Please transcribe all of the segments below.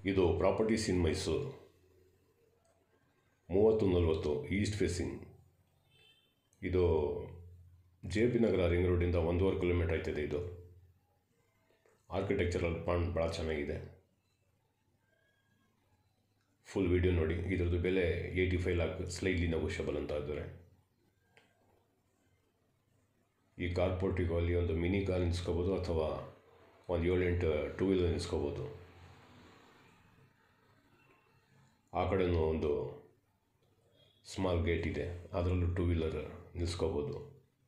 ಇದು ಪ್ರಾಪರ್ಟೀಸ್ ಇನ್ ಮೈಸೂರು ಮೂವತ್ತು ನಲವತ್ತು ಈಸ್ಟ್ ಫೇಸಿಂಗ್ ಇದು ಜೆ ಪಿ ನಗರ ರಿಂಗ್ ರೋಡಿಂದ ಒಂದೂವರೆ ಕಿಲೋಮೀಟ್ರ್ ಆಯ್ತದೆ ಇದು ಆರ್ಕಿಟೆಕ್ಚರಲ್ ಪ್ಲಾನ್ ಭಾಳ ಚೆನ್ನಾಗಿದೆ ಫುಲ್ ವಿಡಿಯೋ ನೋಡಿ ಇದ್ರದ್ದು ಬೆಲೆ eighty five lakh slightly negotiable ಅಂತ ಇದ್ದಾರೆ ಈ ಕಾರ್ ಪೋರ್ಟಿಗೋ ಅಲ್ಲಿ ಒಂದು ಮಿನಿ ಕಾರ್ ನಿಲ್ಸ್ಕೋಬೋದು ಅಥವಾ ಒಂದು ಏಳೆಂಟು ಟೂ ವೀಲರ್ ನಿಲ್ಸ್ಕೋಬೋದು ಆ ಕಡೆನೂ ಒಂದು ಸ್ಮಾಲ್ ಗೇಟ್ ಇದೆ ಅದರಲ್ಲೂ ಟೂ ವೀಲರ್ ನಿಲ್ಸ್ಕೋಬೋದು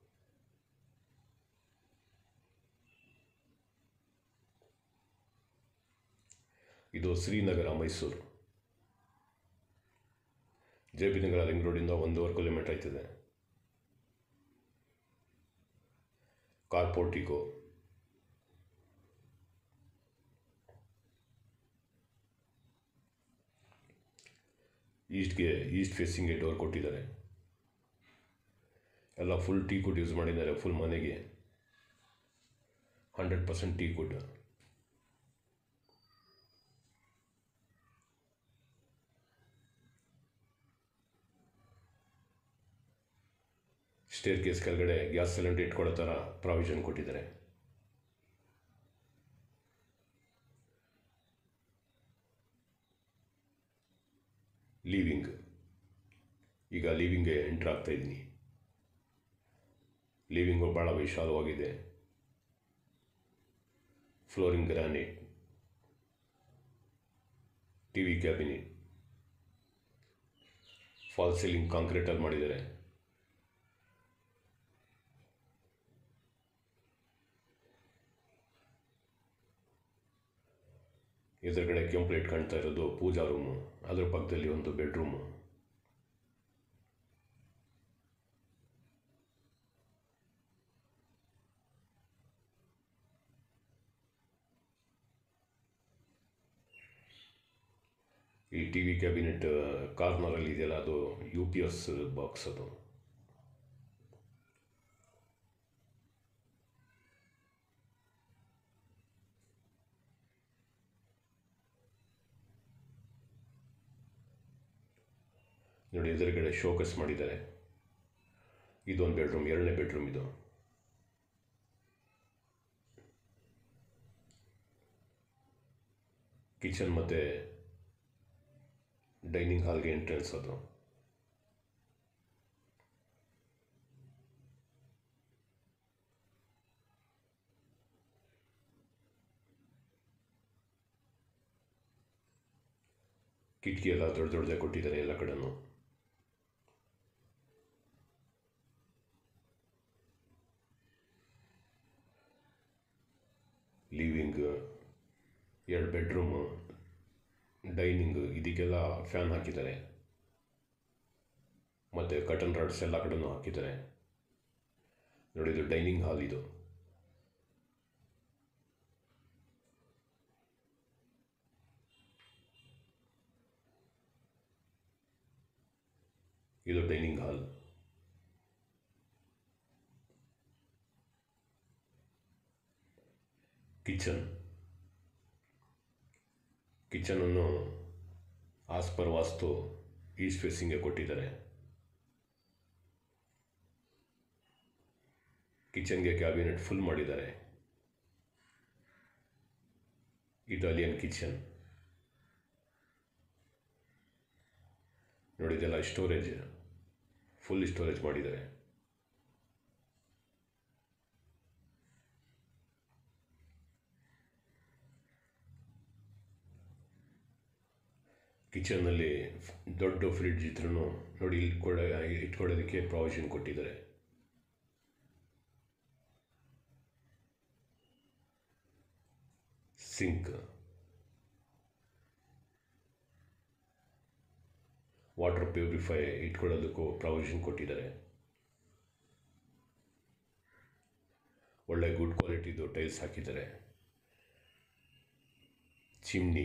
ಇದು ಶ್ರೀನಗರ ಮೈಸೂರು ಜೆ ಪಿ ನಗರ ರಿಂಗ್ ರೋಡಿಂದ ಒಂದೂವರೆ ಕಿಲೋಮೀಟ್ರ್ ಆಯ್ತದೆ ಕಾರ್ ಪೋರ್ಟಿಗೋ ಈಸ್ಟ್ಗೆ ಈಸ್ಟ್ ಫೇಸಿಂಗ್ಗೆ ಡೋರ್ ಕೊಟ್ಟಿದ್ದಾರೆ ಎಲ್ಲ ಫುಲ್ ಟೀ ಕುಡ್ ಯೂಸ್ ಮಾಡಿದ್ದಾರೆ ಫುಲ್ ಮನೆಗೆ hundred percent teak wood staircase ಕೆಳಗಡೆ ಗ್ಯಾಸ್ ಸಿಲಿಂಡರ್ ಇಟ್ಕೊಳ್ಳೋ ಥರ ಪ್ರಾವಿಷನ್ ಕೊಟ್ಟಿದ್ದಾರೆ ಲೀವಿಂಗ್ ಈಗ ಲೀವಿಂಗ್ಗೆ ಎಂಟ್ರ್ ಆಗ್ತಾ ಇದ್ದೀನಿ ಲೀವಿಂಗು ಭಾಳ ವಿಶಾಲವಾಗಿದೆ flooring granite T V cabinet false ceiling ಕಾಂಕ್ರೀಟಲ್ಲಿ ಮಾಡಿದ್ದಾರೆ ಎದುರುಗಡೆ ಕೆಂಪ್ಲೇಟ್ ಕಾಣ್ತಾ ಇರೋದು ಪೂಜಾ ರೂಮು ಅದರ ಪಕ್ಕದಲ್ಲಿ ಒಂದು ಬೆಡ್ರೂಮು ಈ ಟಿ ವಿ ಕ್ಯಾಬಿನೆಟ್ ಕಾರ್ನರಲ್ಲಿ ಇದೆಯಲ್ಲ ಅದು ಯು ಪಿ ಎಸ್ ಬಾಕ್ಸ್ ಅದು ನೋಡಿ ಎದುರುಗಡೆ ಶೋಕಸ್ ಮಾಡಿದ್ದಾರೆ ಇದೊಂದು ಬೆಡ್ರೂಮ್ ಎರಡನೇ ಬೆಡ್ರೂಮ್ ಇದು ಕಿಚನ್ ಮತ್ತು ಡೈನಿಂಗ್ ಹಾಲ್ಗೆ ಎಂಟ್ರೆನ್ಸ್ ಅದು ಕಿಟಕಿ ಎಲ್ಲ ದೊಡ್ಡ ದೊಡ್ಡದೇ ಕೊಟ್ಟಿದ್ದಾರೆ ಎಲ್ಲ ಕಡೆನೂ ಲಿವಿಂಗ್ ಎರಡು ಬೆಡ್ರೂಮು ಡೈನಿಂಗ್ ಇದಕ್ಕೆಲ್ಲ ಫ್ಯಾನ್ ಹಾಕಿದ್ದಾರೆ ಮತ್ತು ಕಟನ್ ರಾಡ್ಸ್ ಎಲ್ಲ ಕಡೆನೂ ಹಾಕಿದ್ದಾರೆ ನೋಡಿ ಇದು ಡೈನಿಂಗ್ ಹಾಲ್ ಇದು ಇದು ಡೈನಿಂಗ್ ಹಾಲ್ ಕಿಚನ್ ಕಿಚನನ್ನು ಆಸ್ ಪರ್ ವಾಸ್ತು ಈಸ್ಟ್ ಫೇಸಿಂಗ್ಗೆ ಕೊಟ್ಟಿದ್ದಾರೆ ಕಿಚನ್ಗೆ ಕ್ಯಾಬಿನೆಟ್ ಫುಲ್ ಮಾಡಿದ್ದಾರೆ ಇಟಾಲಿಯನ್ ಕಿಚನ್ ನೋಡಿದೆಲ್ಲ ಸ್ಟೋರೇಜ್ ಫುಲ್ ಸ್ಟೋರೇಜ್ ಮಾಡಿದ್ದಾರೆ ಕಿಚನ್ನಲ್ಲಿ ದೊಡ್ಡ ಫ್ರಿಡ್ಜ್ ಇದ್ರೂ ನೋಡಿ ಇಲ್ಲಿ ಕೊಡ ಇಟ್ಕೊಳ್ಳೋದಕ್ಕೆ ಪ್ರಾವಿಷನ್ ಕೊಟ್ಟಿದ್ದಾರೆ ಸಿಂಕ್ ವಾಟರ್ ಪ್ಯೂರಿಫೈ ಇಟ್ಕೊಳ್ಳೋದಕ್ಕೂ ಪ್ರಾವಿಷನ್ ಕೊಟ್ಟಿದ್ದಾರೆ ಒಳ್ಳೆ ಗುಡ್ ಕ್ವಾಲಿಟಿದು ಟೈಲ್ಸ್ ಹಾಕಿದ್ದಾರೆ ಚಿಮ್ನಿ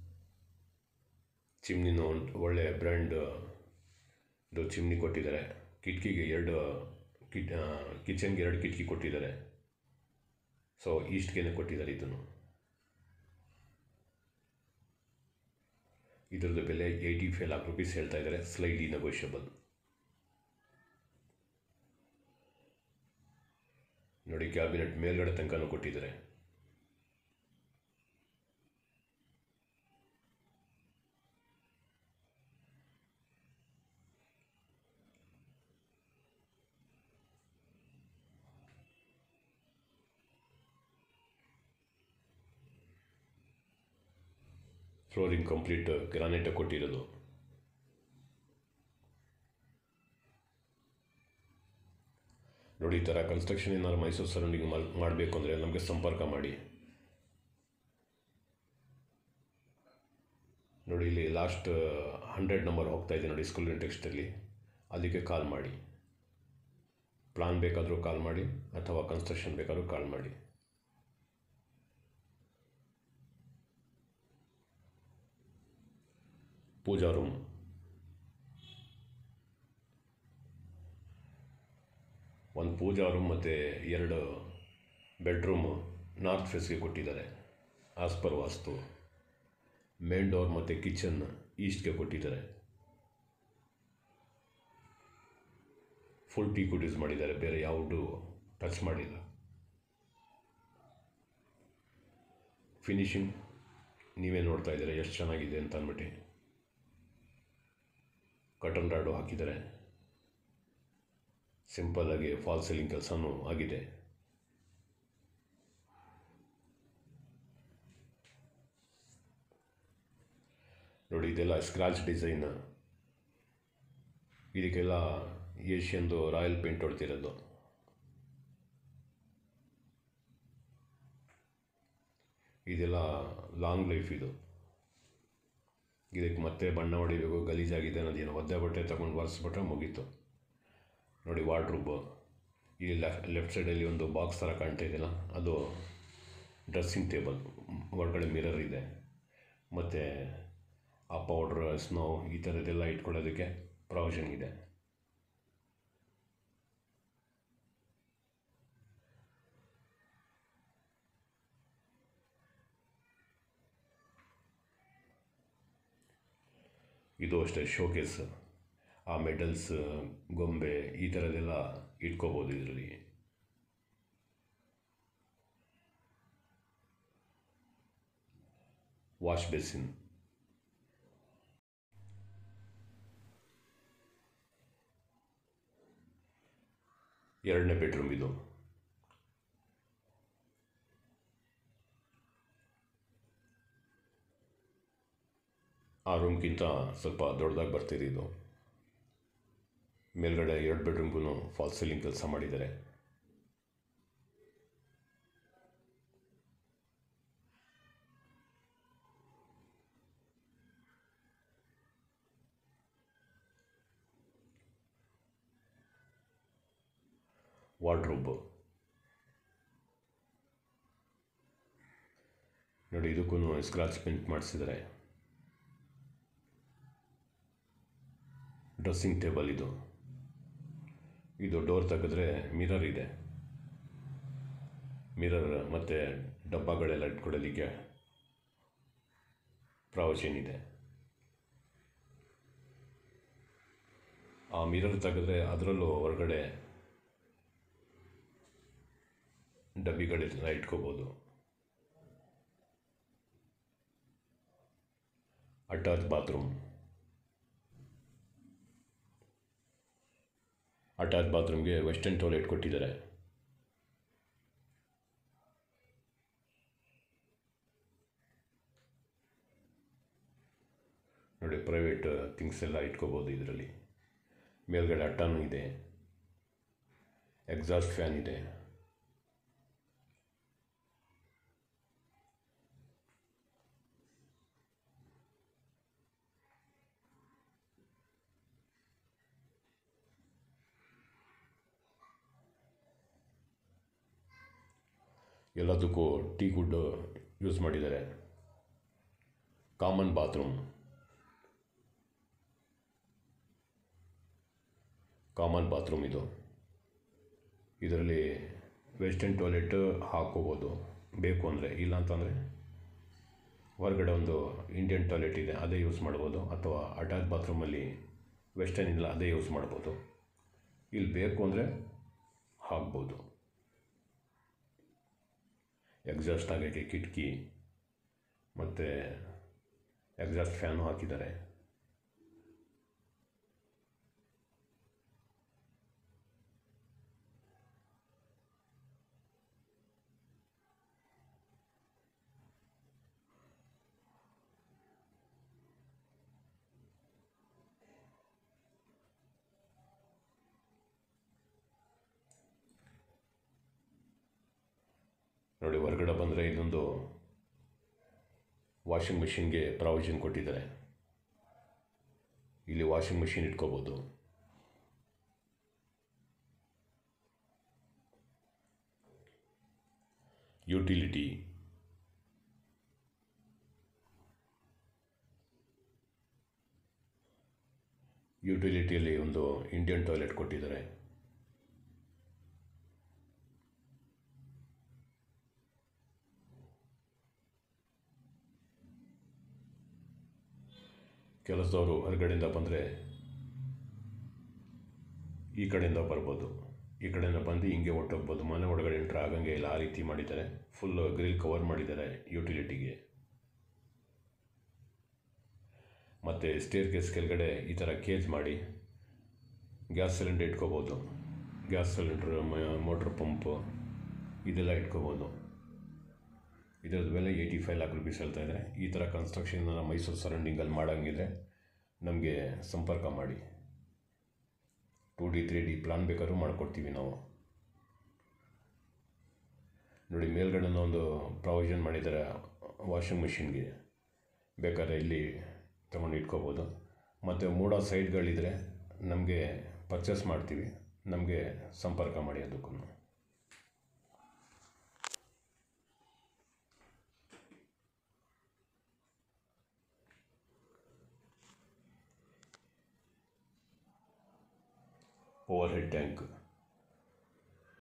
ಚಿಮ್ನಿನ ಒಂದು ಒಳ್ಳೆಯ ಬ್ರ್ಯಾಂಡ್ ಇದು ಚಿಮ್ನಿ ಕೊಟ್ಟಿದ್ದಾರೆ ಕಿಟಕಿಗೆ ಎರಡು ಕಿಟ್ ಕಿಚನ್ಗೆ ಎರಡು ಕಿಟಕಿ ಕೊಟ್ಟಿದ್ದಾರೆ ಸೊ ಈಸ್ಟ್ಗೆ ಕೊಟ್ಟಿದ್ದಾರೆ ಇದನ್ನು ಇದರದ್ದು ಬೆಲೆ ಏಯ್ಟಿ ಫೈವ್ ಲ್ಯಾಕ್ ರುಪೀಸ್ ಹೇಳ್ತಾ ಇದ್ದಾರೆ ಸ್ಲೈಡ್ಲಿ ನೆಗೋಷಿಯಬಲ್ ನೋಡಿ ಕ್ಯಾಬಿನೆಟ್ ಮೇಲ್ಗಡೆ ತನಕನೂ ಕೊಟ್ಟಿದ್ದಾರೆ ಫ್ಲೋರಿಂಗ್ ಕಂಪ್ಲೀಟ್ ಗ್ರಾನೈಟ್ ಕೊಟ್ಟಿರೋದು ನೋಡಿ ಈ ಥರ ಕನ್ಸ್ಟ್ರಕ್ಷನ್ ಏನಾದ್ರು ಮೈಸೂರು ಸರೌಂಡಿಂಗ್ ಮಾಡಬೇಕು ಅಂದರೆ ನಮಗೆ ಸಂಪರ್ಕ ಮಾಡಿ ನೋಡಿ ಇಲ್ಲಿ ಲಾಸ್ಟ್ ಹಂಡ್ರೆಡ್ ನಂಬರ್ ಹೋಗ್ತಾ ಇದೆ ನೋಡಿ ಸ್ಕೂಲ್ ಟೆಕ್ಸ್ಟಲ್ಲಿ ಅದಕ್ಕೆ ಕಾಲ್ ಮಾಡಿ ಪ್ಲಾನ್ ಬೇಕಾದರೂ ಕಾಲ್ ಮಾಡಿ ಅಥವಾ ಕನ್ಸ್ಟ್ರಕ್ಷನ್ ಬೇಕಾದರೂ ಕಾಲ್ ಮಾಡಿ ಪೂಜಾ ರೂಮ್ ಒಂದು ಪೂಜಾ ರೂಮ್ ಮತ್ತು ಎರಡು ಬೆಡ್ರೂಮು ನಾರ್ತ್ ಫೇಸ್ಗೆ ಕೊಟ್ಟಿದ್ದಾರೆ as per vastu main door ಮತ್ತು ಕಿಚನ್ ಈಸ್ಟ್ಗೆ ಕೊಟ್ಟಿದ್ದಾರೆ ಫುಲ್ ಟೀ ಕುಡ್ ಯೂಸ್ ಮಾಡಿದ್ದಾರೆ ಬೇರೆ ಯಾವುದು ಟಚ್ ಮಾಡಿಲ್ಲ ಫಿನಿಶಿಂಗ್ ನೀವೇ ನೋಡ್ತಾ ಇದ್ದೀರಾ ಎಷ್ಟು ಚೆನ್ನಾಗಿದೆ ಅಂತ ಅಂದ್ಬಿಟ್ಟು ಕಟನ್ ರಾಡು ಹಾಕಿದ್ದಾರೆ ಸಿಂಪಲ್ಲಾಗಿ ಫಾಲ್ ಸೀಲಿಂಗ್ ಕೆಲಸನೂ ಆಗಿದೆ ನೋಡಿ ಇದೆಲ್ಲ ಸ್ಕ್ರಾಚ್ ಡಿಸೈನ್ ಇದಕ್ಕೆಲ್ಲ ಏಷ್ಯನ್ದು ರಾಯಲ್ ಪೇಂಟ್ ಹೊಡ್ತಿರೋದು ಇದೆಲ್ಲ ಲಾಂಗ್ ಲೈಫ್ ಇದು ಇದಕ್ಕೆ ಮತ್ತೆ ಬಣ್ಣ ಹೊಡಿಬೇಕು ಗಲೀಜಾಗಿದೆ ಅನ್ನೋದೇನು ಒದ್ದೆ ಬಟ್ಟೆ ತಗೊಂಡು ಒರೆಸ್ಬಿಟ್ರೆ ಮುಗೀತು ನೋಡಿ ವಾರ್ಡ್ರೂಬ್ ಇಲ್ಲಿ ಲೆಫ್ಟ್ ಲೆಫ್ಟ್ ಸೈಡಲ್ಲಿ ಒಂದು ಬಾಕ್ಸ್ ಥರ ಕಾಣ್ತಾ ಇದೆಯಲ್ಲ ಅದು ಡ್ರೆಸ್ಸಿಂಗ್ ಟೇಬಲ್ ಒಳಗಡೆ ಮಿರರ್ ಇದೆ ಮತ್ತು ಆ ಪೌಡ್ರ್ ಸ್ನೋ ಈ ಥರದ್ದೆಲ್ಲ ಇಟ್ಕೊಳ್ಳೋದಕ್ಕೆ ಪ್ರಾವಿಷನ್ ಇದೆ ಇದು ಅಷ್ಟೇ ಶೋಕೇಸ್ ಆ ಮೆಡಲ್ಸ್ ಗೊಂಬೆ ಈ ಥರದ್ದೆಲ್ಲ ಇಟ್ಕೋಬೋದು ಇದರಲ್ಲಿ ವಾಶ್ ಬೇಸಿನ್ ಎರಡನೇ ಬೆಡ್ರೂಮ್ ಇದು ಆ ರೂಮ್ಗಿಂತ ಸ್ವಲ್ಪ ದೊಡ್ಡದಾಗಿ ಬರ್ತಿದೆ ಇದು ಮೇಲ್ಗಡೆ ಎರಡು ಬೆಡ್ರೂಮ್ಗೂ ಫಾಲ್ ಸೀಲಿಂಗ್ ಕೆಲಸ ಮಾಡಿದ್ದಾರೆ ವಾರ್ಡ್ರೋಬ್ ನೋಡಿ ಇದಕ್ಕೂ ಸ್ಕ್ರಾಚ್ ಪೇಂಟ್ ಮಾಡಿಸಿದ್ದಾರೆ ಡ್ರೆಸ್ಸಿಂಗ್ ಟೇಬಲ್ ಇದು ಇದು ಡೋರ್ ತೆಗೆದ್ರೆ ಮಿರರ್ ಇದೆ ಮಿರರ್ ಮತ್ತು ಡಬ್ಬಗಳೆಲ್ಲ ಇಟ್ಕೊಳ್ಳೋದಕ್ಕೆ ಪ್ರಾವಿಷನ್ ಇದೆ ಆ ಮಿರರ್ ತೆಗೆದ್ರೆ ಅದರಲ್ಲೂ ಹೊರಗಡೆ ಡಬ್ಬಿಗಳೆಲ್ಲ ಇಟ್ಕೋಬೋದು ಅಟ್ಯಾಚ್ ಬಾತ್ರೂಮ್ ಅಟ್ಯಾಚ್ ಬಾತ್ರೂಮ್ಗೆ ವೆಸ್ಟರ್ನ್ ಟಾಯ್ಲೆಟ್ ಕೊಟ್ಟಿದ್ದಾರೆ ನೋಡಿ ಪ್ರೈವೇಟ್ ಥಿಂಗ್ಸ್ ಎಲ್ಲ ಇಟ್ಕೋಬೋದು ಇದರಲ್ಲಿ ಮೇಲ್ಗಡೆ ಅಟ್ಟಾನು ಇದೆ ಎಕ್ಸಾಸ್ಟ್ ಫ್ಯಾನ್ ಇದೆ ಎಲ್ಲದಕ್ಕೂ ಟೀ ಗುಡ್ ಯೂಸ್ ಮಾಡಿದ್ದಾರೆ ಕಾಮನ್ ಬಾತ್ರೂಮ್ ಕಾಮನ್ ಬಾತ್ರೂಮ್ ಇದು ಇದರಲ್ಲಿ ವೆಸ್ಟರ್ನ್ ಟಾಯ್ಲೆಟ್ ಹಾಕೋಬೋದು ಬೇಕು ಅಂದರೆ ಇಲ್ಲ ಅಂತಂದರೆ ಹೊರಗಡೆ ಒಂದು ಇಂಡಿಯನ್ ಟಾಯ್ಲೆಟ್ ಇದೆ ಅದೇ ಯೂಸ್ ಮಾಡ್ಬೋದು ಅಥವಾ ಅಟ್ಯಾಚ್ ಬಾತ್ರೂಮಲ್ಲಿ ವೆಸ್ಟರ್ನ್ ಇಲ್ಲ ಅದೇ ಯೂಸ್ ಮಾಡ್ಬೋದು ಇಲ್ಲಿ ಬೇಕು ಅಂದರೆ ಹಾಕ್ಬೋದು ಎಕ್ಸಾಸ್ಟ್ ಆಗೋಕ್ಕೆ ಕಿಟಕಿ ಮತ್ತು ಎಕ್ಸಾಸ್ಟ್ ಫ್ಯಾನು ಹಾಕಿದ್ದಾರೆ ನೋಡಿ ಹೊರಗಡೆ ಬಂದರೆ ಇದೊಂದು ವಾಷಿಂಗ್ ಮಿಷಿನ್ಗೆ ಪ್ರಾವಿಷನ್ ಕೊಟ್ಟಿದ್ದಾರೆ ಇಲ್ಲಿ ವಾಷಿಂಗ್ ಮಿಷಿನ್ ಇಟ್ಕೋಬೋದು ಯುಟಿಲಿಟಿ ಯುಟಿಲಿಟಿಯಲ್ಲಿ ಒಂದು ಇಂಡಿಯನ್ ಟಾಯ್ಲೆಟ್ ಕೊಟ್ಟಿದ್ದಾರೆ ಕೆಲಸದವರು ಹೊರಗಡೆಯಿಂದ ಬಂದರೆ ಈ ಕಡೆಯಿಂದ ಬರ್ಬೋದು ಈ ಕಡೆಯಿಂದ ಬಂದು ಹಿಂಗೆ ಹೊಟ್ಟೋಗ್ಬೋದು ಮನೆ ಒಳಗಡೆ ಎಂಟ್ರ್ ಆಗಂಗೆ ಇಲ್ಲ ಆ ರೀತಿ ಮಾಡಿದ್ದಾರೆ ಫುಲ್ ಗ್ರಿಲ್ ಕವರ್ ಮಾಡಿದ್ದಾರೆ ಯುಟಿಲಿಟಿಗೆ ಮತ್ತು ಸ್ಟೇರ್ ಕೇಸ್ ಕೆಳಗಡೆ ಈ ಥರ ಕೇಜ್ ಮಾಡಿ ಗ್ಯಾಸ್ ಸಿಲಿಂಡರ್ ಇಟ್ಕೋಬೋದು ಗ್ಯಾಸ್ ಸಿಲಿಂಡ್ರ್ ಮೋಟ್ರ್ ಪಂಪು ಇದೆಲ್ಲ ಇಟ್ಕೋಬೋದು ಇದರದ್ದು ಬೆಲೆ ಏಯ್ಟಿ ಫೈವ್ ಲ್ಯಾಕ್ ರುಪೀಸ್ ಹೇಳ್ತಾ ಇದ್ದಾರೆ ಈ ಥರ ಕನ್ಸ್ಟ್ರಕ್ಷನ್ ಮೈಸೂರು ಸರೌಂಡಿಂಗಲ್ಲಿ ಮಾಡೋಂಗಿದ್ರೆ ನಮಗೆ ಸಂಪರ್ಕ ಮಾಡಿ two D three D plan ಬೇಕಾದ್ರೂ ಮಾಡಿಕೊಡ್ತೀವಿ ನಾವು ನೋಡಿ ಮೇಲ್ಗಡೆ ಒಂದು ಪ್ರಾವಿಷನ್ ಮಾಡಿದ್ದಾರೆ ವಾಷಿಂಗ್ ಮಿಷಿನ್ಗೆ ಬೇಕಾದ್ರೆ ಇಲ್ಲಿ ತೊಗೊಂಡು ಇಟ್ಕೋಬೋದು ಮತ್ತು ಮೂಡೋ ಸೈಟ್ಗಳಿದ್ರೆ ನಮಗೆ ಪರ್ಚೇಸ್ ಮಾಡ್ತೀವಿ ನಮಗೆ ಸಂಪರ್ಕ ಮಾಡಿ ಅದಕ್ಕೂ ಓವರ್ ಹೆಡ್ ಟ್ಯಾಂಕ್